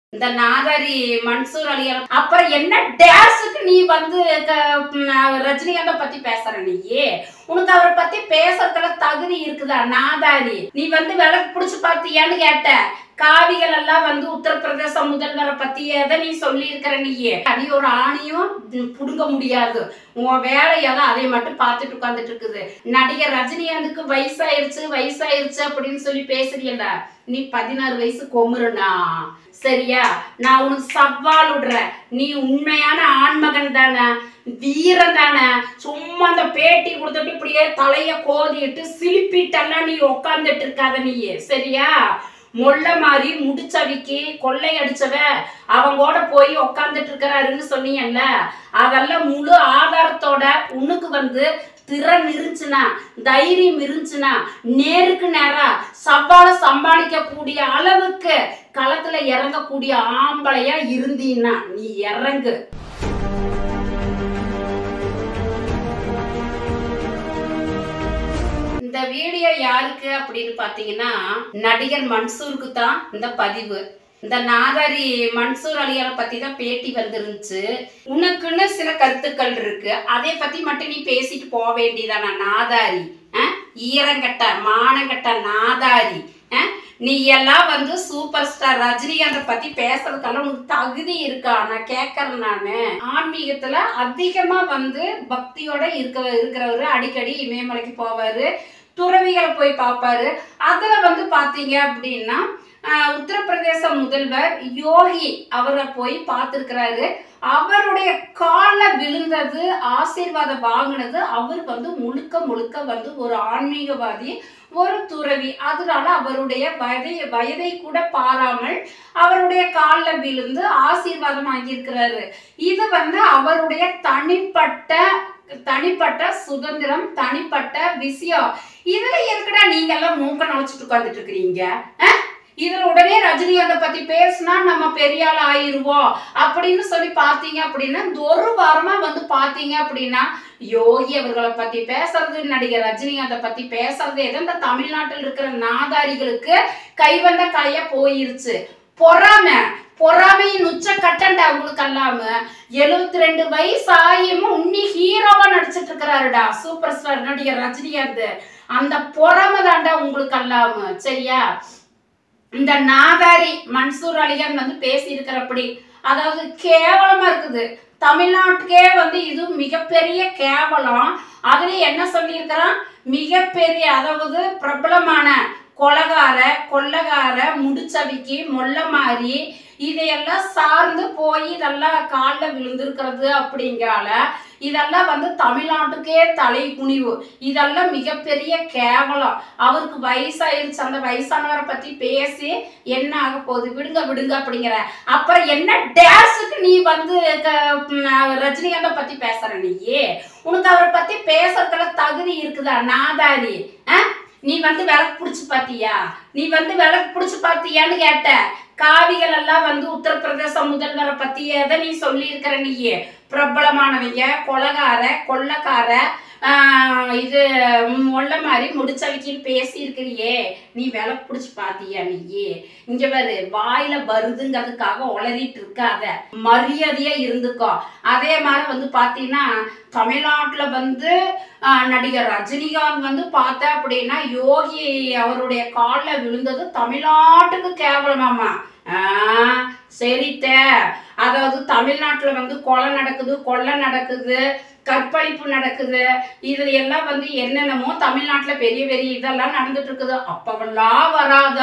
இந்த நாதாரி மன்சூர் அலியார் அப்புறம் என்ன டேஸுக்கு நீ வந்து க- ம், ரஜினிகாந்த பத்தி பேசுற நீ உனக்கு அவரை பத்தி பேசுறதுல தகுதி இருக்குதா நாதாரி நீ வந்து விளக்கு புடிச்சு பார்த்தியான்னு கேட்ட காவிகள் எல்லாம் வந்து உத்தரப்பிரதேச முதல்வரை பத்தி எதை நீ சொல்லி இருக்கிற நீயே நீ ஒரு ஆணியும் ம், புடுங்க முடியாது உன் வேலையெல்லாம் அதை மட்டும் பார்த்துட்டு உட்காந்துட்டு இருக்குது நடிகர் ரஜினிகாந்துக்கு வயசாயிருச்சு வயசாயிருச்சு அப்படின்னு சொல்லி பேசுறீல்ல நீ பதினாறு வயசு கொமுறுனா சரியா நான் உனக்கு சவால் விடுறேன் நீ உண்மையான ஆண்மகன் தானே வீரன் தானே சும்மா அந்த பேட்டி கொடுத்துட்டு இப்படியே தலைய கோதிட்டு சிலிப்பிட்டெல்லாம் நீ உக்காந்துட்டு இருக்காத நீ சரியா மொள்ள மாதிரி முடிச்சவிக்கு கொள்ளை அடிச்சவ அவங்கோட போய் உக்காந்துட்டு இருக்கிறாருன்னு சொன்னீங்கல்ல அதெல்லாம் முழு ஆதாரத்தோட உனக்கு வந்து திறன் இருந்துச்சுன்னா தைரியம் இருந்துச்சுன்னா நேருக்கு நேரா சவாலை சமாளிக்க கூடிய அளவுக்கு களத்துல இறங்கக்கூடிய ஆம்பளையா இருந்தீன்னா நீ இறங்கு இந்த வீடியோ யாருக்கு அப்படின்னு பாத்தீங்கன்னா நடிகர் மன்சூருக்கு தான் இந்த பதிவு இந்த நாதாரி மன்சூர் அலியாரை பத்தி தான் பேட்டி வந்துருந்துச்சு உனக்குன்னு சில கருத்துக்கள் இருக்கு அதை பத்தி மட்டும் நீ பேசிட்டு போக வேண்டியதானா நாதாரி அஹ்? ஈரங்கட்ட மானங்கட்ட நாதாரி அஹ்? நீ எல்லாம் வந்து சூப்பர் ஸ்டார் ரஜினிகாந்த பத்தி பேசுறதுக்கெல்லாம் உனக்கு தகுதி இருக்கா நான் கேட்கறேன் நானு ஆன்மீகத்துல அதிகமா வந்து பக்தியோட இருக்க இருக்கிறவரு அடிக்கடி இமயமலைக்கு போவாரு துறவிகளை போய் பார்ப்பாரு அதுல வந்து பாத்தீங்க அப்படின்னா ஆஹ், உத்தரப்பிரதேச முதல்வர் யோகி அவரை போய் பார்த்துருக்கிறாரு அவருடைய கால விழுந்தது ஆசீர்வாதம் வாங்கினது அவர் வந்து முழுக்க முழுக்க வந்து ஒரு ஆன்மீகவாதி ஒரு துறவி அதனால அவருடைய வயதை வயதை கூட பாராமல் அவருடைய காலில் விழுந்து ஆசீர்வாதம் வாங்கியிருக்கிறாரு இது வந்து அவருடைய தனிப்பட்ட தனிப்பட்ட சுதந்திரம் தனிப்பட்ட விஷயம் இதுல எதுக்குடா நீங்க எல்லாம் மூக்க நுழைச்சிட்டு உட்கார்ந்துட்டு இருக்கிறீங்க அஹ்? இதுல உடனே ரஜினிகாந்த பத்தி பேசினா நம்ம பெரிய ஆள் ஆயிருவோம் அப்படின்னு சொல்லி பாத்தீங்க அப்படின்னா இந்த ஒரு வாரமா வந்து பாத்தீங்க அப்படின்னா யோகி அவர்களை பத்தி பேசுறது நடிகர் ரஜினிகாந்த பத்தி பேசுறது எது இந்த தமிழ்நாட்டில் இருக்கிற நாதாரிகளுக்கு கைவந்த கலையா போயிருச்சு பொறாமை பொறாமையின் உச்ச கட்டண்டா உங்களுக்கு அல்லாம எழுபத்தி ரெண்டு வயசு ஆகியும் உன்னி ஹீரோவா நடிச்சிட்டு இருக்கிறாருடா சூப்பர் ஸ்டார் நடிகர் ரஜினிகாந்த் அந்த பொறாமை தாண்டா உங்களுக்கு அல்லாம சரியா இந்த நாதாரி மன்சூர் அலிகான் வந்து பேசி இருக்கிறப்படி அதாவது கேவலமா இருக்குது தமிழ்நாட்டுக்கே வந்து இது மிகப்பெரிய கேவலம் அதுல என்ன சொல்லியிருக்கிறான் மிகப்பெரிய அதாவது பிரபலமான கொலகார கொள்ளகார முடிச்சவிக்கு மொல்ல மாதிரி இதையெல்லாம் சார்ந்து போய் இதெல்லாம் காலில் விழுந்திருக்கிறது அப்படிங்கால இதெல்லாம் வந்து தமிழ்நாட்டுக்கே தலை குனிவு இதெல்லாம் மிகப்பெரிய கேவலம் அவருக்கு வயசாயிருச்சு அந்த வயசானவரை பத்தி பேசி என்ன ஆக போகுது விடுங்க விடுங்க அப்படிங்கிற அப்புறம் என்ன டேஸுக்கு நீ வந்து க- ம், ரஜினிகாந்த பத்தி பேசுற நீ உனக்கு அவரை பத்தி பேசுறதுல தகுதி இருக்குதா நாதாரி அஹ்? நீ வந்து விளக்கு புடிச்சு பாத்தியா நீ வந்து விளக்கு புடிச்சு பாத்தியான்னு கேட்ட காவிகள் எல்லாம் வந்து உத்தரப்பிரதேச முதல்வரை பத்தி எதை நீ சொல்லி இருக்கிற நீ பிரபலமானவங்க கொலகார கொள்ளக்கார ஆஹ், இது மொல்ல மாதிரி முடிச்சவைக்கின்னு பேசி இருக்கிறியே நீ விளக்கு புடிச்சு பாத்தியா நீ இங்க பாரு வாயில வருதுங்கிறதுக்காக உளறிட்டு இருக்காத மரியாதையா இருந்துக்கோ அதே மாதிரி வந்து பாத்தீங்கன்னா தமிழ்நாட்டுல வந்து ஆஹ், நடிகர் ரஜினிகாந்த் வந்து பார்த்த அப்படின்னா யோகி அவருடைய காலில் விழுந்தது தமிழ்நாட்டுக்கு கேவலமாமா ஆஹ், சரித்த அதாவது தமிழ்நாட்டுல வந்து கொலை நடக்குது கொள்ளை நடக்குது கற்பழிப்பு நடக்குது இதுல எல்லாம் வந்து என்னென்னமோ தமிழ்நாட்டுல பெரிய பெரிய இதெல்லாம் நடந்துட்டு இருக்குது அப்பவெல்லாம் வராத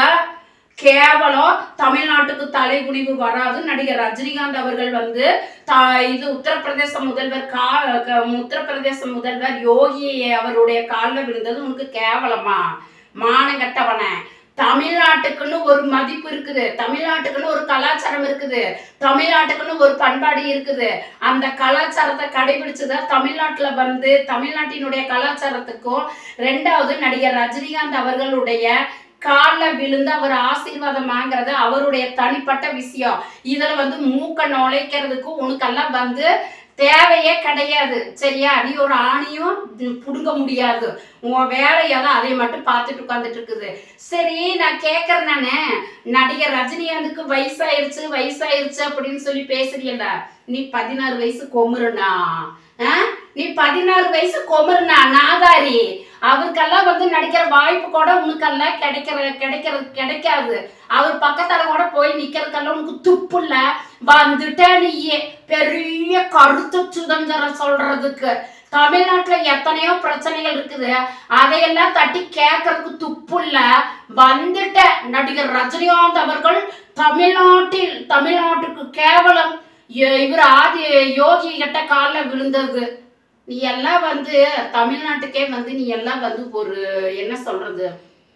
கேவலம் தமிழ்நாட்டுக்கு தலைகுனிவு வராது நடிகர் ரஜினிகாந்த் அவர்கள் வந்து த- இது உத்தரப்பிரதேச முதல்வர் கா க- உத்தரப்பிரதேச முதல்வர் யோகி அவருடைய காலில் விழுந்தது உனக்கு கேவலமா மானங்கட்டவன தமிழ்நாட்டுக்குன்னு ஒரு மதிப்பு இருக்குது தமிழ்நாட்டுக்குன்னு ஒரு கலாச்சாரம் இருக்குது தமிழ்நாட்டுக்குன்னு ஒரு பண்பாடு இருக்குது அந்த கலாச்சாரத்தை கடைபிடிச்சத தமிழ்நாட்டுல வந்து தமிழ்நாட்டினுடைய கலாச்சாரத்துக்கும் ரெண்டாவது நடிகர் ரஜினிகாந்த் அவர்களுடைய காலில் விழுந்து அவர் ஆசீர்வாதம் வாங்குறது அவருடைய தனிப்பட்ட விஷயம் இதுல வந்து மூக்க நுழைக்கிறதுக்கு உனக்கெல்லாம் வந்து தேவையே கிடையாது சரியா நீ ஒரு ஆணியும் புடுங்க முடியாது உன் வேலையெல்லாம் அதை மட்டும் பார்த்துட்டு உட்காந்துட்டு இருக்குது சரி நான் கேட்கறேன் நானே நடிகர் ரஜினிகாந்துக்கு வயசாயிருச்சு வயசாயிருச்சு அப்படின்னு சொல்லி பேசுறீல்ல நீ பதினாறு வயசு கொமுறுனா ஆ? நீ பதினாறு வயசு கொமுறுனா நாதாரி அவருக்கெல்லாம் வந்து நடிக்கிற வாய்ப்பு கூட உனக்கெல்லாம் கிடைக்கிற கிடைக்கிறது கிடைக்காது அவர் பக்கத்துல கூட போய் நிக்கிறதுக்கெல்லாம் உனக்கு துப்பு இல்ல வந்துட்ட நீயே பெரிய கருத்து சுதந்திரம் சொல்றதுக்கு தமிழ்நாட்டுல எத்தனையோ பிரச்சனைகள் இருக்குது அதையெல்லாம் தட்டி கேட்கறதுக்கு துப்பு இல்ல வந்துட்ட நடிகர் ரஜினிகாந்த் அவர்கள் தமிழ்நாட்டில் தமிழ்நாட்டுக்கு கேவலம் இ- இவர் ஆதி யோகி கிட்ட காலில் விழுந்தது நீ எல்லாம் வந்து தமிழ்நாட்டுக்கே வந்து நீ எல்லாம் வந்து ஒரு என்ன சொல்றது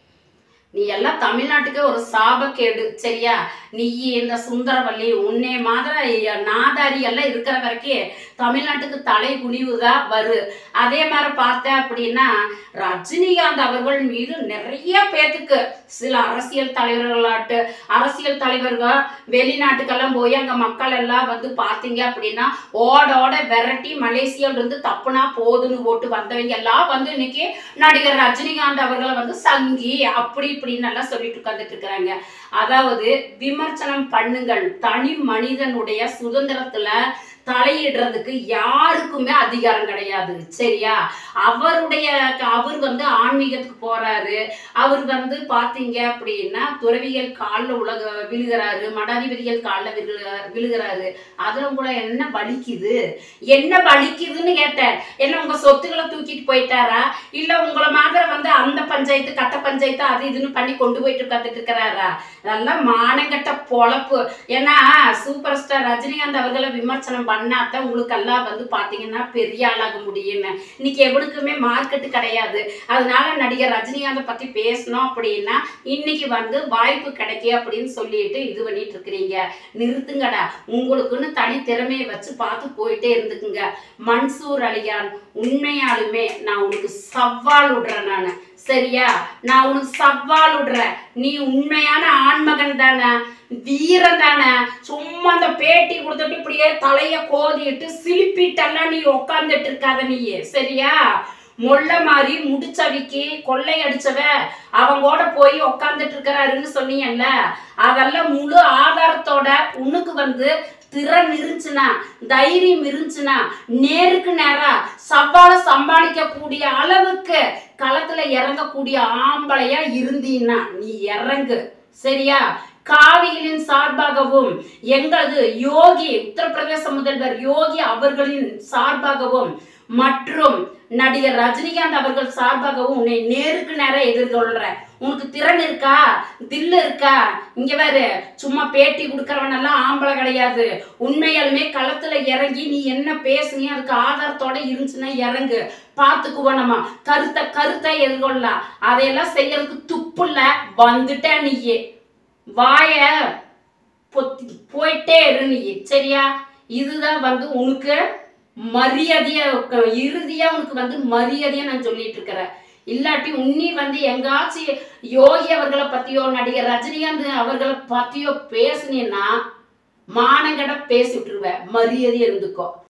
நீ எல்லாம் தமிழ்நாட்டுக்கே ஒரு சாபக்கேடு சரியா நீ இந்த சுந்தரவல்லி உன்னை மாதிரி நாதாரி எல்லாம் இருக்கிற வரைக்கும் தமிழ்நாட்டுக்கு தலை குனிவுதான் வரு அதே மாதிரி பார்த்த அப்படின்னா ரஜினிகாந்த் அவர்கள் மீது நிறைய பேத்துக்கு சில அரசியல் தலைவர்களாட்டு அரசியல் தலைவர்கள் வெளிநாட்டுக்கெல்லாம் போய் அங்க மக்கள் எல்லாம் வந்து பார்த்தீங்க அப்படின்னா ஓட ஓட விரட்டி மலேசியால இருந்து தப்புனா போதுன்னு போட்டு வந்தவங்க எல்லாம் வந்து இன்னைக்கு நடிகர் ரஜினிகாந்த் அவர்களை வந்து சங்கி அப்படி இப்படின்னு எல்லாம் சொல்லிட்டு உட்கார்ந்துட்டு இருக்கிறாங்க அதாவது விமர்சனம் பண்ணுங்கள் தனி மனிதனுடைய சுதந்திரத்துல தலையிடுறதுக்கு யாருக்குமே அதிகாரம் கிடையாது சரியா அவருடைய அவர் வந்து ஆன்மீகத்துக்கு போறாரு அவர் வந்து பாத்தீங்க அப்படின்னா துறவிகள் காலில் உலக விழுகிறாரு மடாதிபதிகள் காலில் விழுகிறாரு விழுகிறாரு அதுல உங்களை என்ன வலிக்குது என்ன வலிக்குதுன்னு கேட்டேன் என்ன உங்க சொத்துக்களை தூக்கிட்டு போயிட்டாரா இல்ல உங்களை மாதிரி வந்து அந்த பஞ்சாயத்து கட்ட பஞ்சாயத்து அது இதுன்னு பண்ணி கொண்டு போயிட்டு உட்காந்துட்டு இருக்கிறாரா அதெல்லாம் மானங்கட்ட பொழப்பு ஏன்னா சூப்பர் ஸ்டார் ரஜினிகாந்த் அவர்களை விமர்சனம் பண்ணாதான் உங்களுக்கு எல்லாம் வந்து பாத்தீங்கன்னா பெரிய ஆளாக முடியும்னு இன்னைக்கு எவனுக்குமே மார்க்கெட்டு கிடையாது அதனால நடிகர் ரஜினிகாந்தை பத்தி பேசணும் அப்படின்னா இன்னைக்கு வந்து வாய்ப்பு கிடைக்கு அப்படின்னு சொல்லிட்டு இது பண்ணிட்டு இருக்கிறீங்க நிறுத்துங்கடா உங்களுக்குன்னு தனி திறமையை வச்சு பார்த்து போயிட்டே இருந்துக்குங்க மன்சூர் அலிகான் உண்மையாலுமே நான் உனக்கு சவால் விடுறேன் நான் சரியா நான் உனக்கு சவால் விடுறேன் நீ உண்மையான ஆண்மகன் தானே வீரன் தானே சும்மா அந்த பேட்டி கொடுத்துட்டு இப்படியே தலைய கோதிட்டு சிலிப்பிட்டெல்லாம் நீ உக்காந்துட்டு இருக்காத நீ சரியா மொள்ள மாதிரி முடிச்சவிக்கு கொள்ளை அடிச்சவ அவங்கோட போய் உக்காந்துட்டு இருக்கிறாருன்னு சொன்னீங்கல்ல அதெல்லாம் முழு ஆதாரத்தோட உனக்கு வந்து திறன் இருந்துச்சுன்னா தைரியம் இருந்துச்சுன்னா நேருக்கு நேரா சவாலை சமாளிக்க கூடிய அளவுக்கு களத்துல இறங்கக்கூடிய ஆம்பளையா இருந்தீன்னா நீ இறங்கு சரியா காவிகளின் சார்பாகவும் எங்களது யோகி உத்தரப்பிரதேச முதல்வர் யோகி அவர்களின் சார்பாகவும் மற்றும் நடிகர் ரஜினிகாந்த் அவர்கள் சார்பாகவும் உன்னை நேருக்கு நேரா எதிர்கொள்றேன் உனக்கு திறன் இருக்கா தில்லு இருக்கா இங்க பாரு சும்மா பேட்டி கொடுக்கறவனெல்லாம் ஆம்பளை கிடையாது உண்மையாலுமே களத்துல இறங்கி நீ என்ன பேசுனியோ அதுக்கு ஆதாரத்தோட இருந்துச்சுன்னா இறங்கு பார்த்துக்குவோம் நம்ம கருத்தை கருத்தை எதிர்கொள்ளலாம் அதையெல்லாம் செய்யறதுக்கு துப்புல வந்துட்ட நீயே வாய பொத்தி போயிட்டே இரு நீ சரியா இதுதான் வந்து உனக்கு மரியாதையா இருக்க- இறுதியா உனக்கு வந்து மரியாதையா நான் சொல்லிட்டு இருக்கிறேன் இல்லாட்டி உன்னி வந்து எங்காச்சும் யோகி அவர்களை பத்தியோ நடிகர் ரஜினிகாந்த் அவர்களை பத்தியோ பேசுனீன்னா மானங்கட பேசி விட்டுருவேன் மரியாதையா இருந்துக்கோ